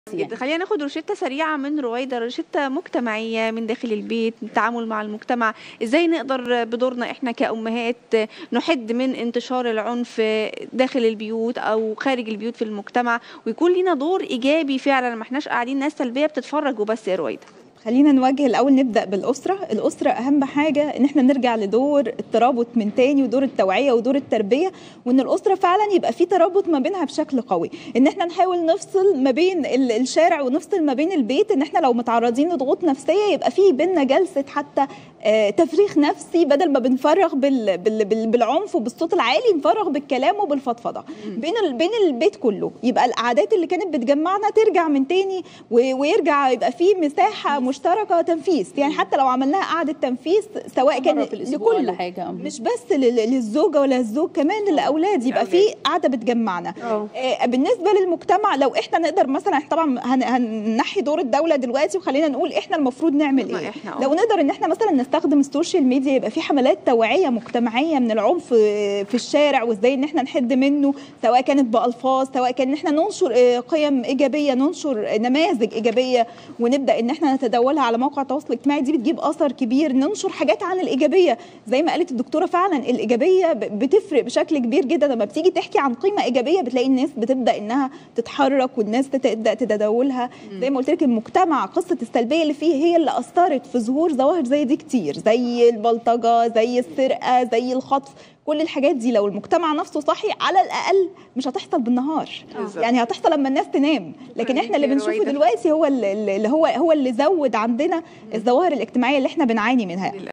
يعني. خلينا ناخد روشتة سريعة من رويدة روشتة مجتمعية من داخل البيت التعامل مع المجتمع ازاي نقدر بدورنا احنا كأمهات نحد من انتشار العنف داخل البيوت او خارج البيوت في المجتمع ويكون لنا دور ايجابي فعلا ما احناش قاعدين ناس سلبية بتتفرج وبس يا رويدة خلينا نوجه الاول نبدا بالاسره الاسره اهم حاجه ان احنا نرجع لدور الترابط من تاني ودور التوعيه ودور التربيه وان الاسره فعلا يبقى في ترابط ما بينها بشكل قوي ان احنا نحاول نفصل ما بين ال- الشارع ونفصل ما بين البيت ان احنا لو متعرضين لضغوط نفسيه يبقى في بينا جلسه حتى آه، تفريغ نفسي بدل ما بنفرغ بال بال بال بالعنف وبالصوت العالي نفرغ بالكلام وبالفضفضه بين ال بين البيت كله يبقى القعدات اللي كانت بتجمعنا ترجع من تاني و- ويرجع يبقى في مساحه مشتركه تنفيذ يعني حتى لو عملناها قعده تنفيذ سواء كان مرة في الأسبوع ولا لكله حاجة أم. مش بس لل- للزوجه ولا الزوج كمان للاولاد يبقى في قعده بتجمعنا اه. آه، بالنسبه للمجتمع لو احنا نقدر مثلا احنا طبعا هن- هننحي دور الدوله دلوقتي وخلينا نقول احنا المفروض نعمل ما ايه إحنا اه. لو نقدر ان احنا مثلا نستخدم السوشيال ميديا يبقى في حملات توعيه مجتمعيه من العنف آه، في الشارع وازاي ان احنا نحد منه سواء كانت بالفاظ سواء كان ان احنا ننشر آه، قيم ايجابيه ننشر نماذج ايجابيه ونبدا ان احنا نتداولها على موقع التواصل الاجتماعي دي بتجيب اثر كبير ننشر حاجات عن الايجابيه زي ما قالت الدكتوره فعلا الايجابيه ب- بتفرق بشكل كبير جدا لما بتيجي تحكي عن قيمه ايجابيه بتلاقي الناس بتبدا انها تتحرك والناس تبدا تتداولها زي ما قلت لك المجتمع قصه السلبيه اللي فيه هي اللي اثرت في ظهور ظواهر زي دي كتير زي البلطجه زي السرقه زي الخطف كل الحاجات دي لو المجتمع نفسه صحي على الاقل مش هتحصل بالنهار بالظبط. يعني هتحصل لما الناس تنام لكن احنا اللي يا بنشوفه رويدة. دلوقتي هو اللي اللي هو هو اللي زود عندنا الظواهر الاجتماعيه اللي احنا بنعاني منها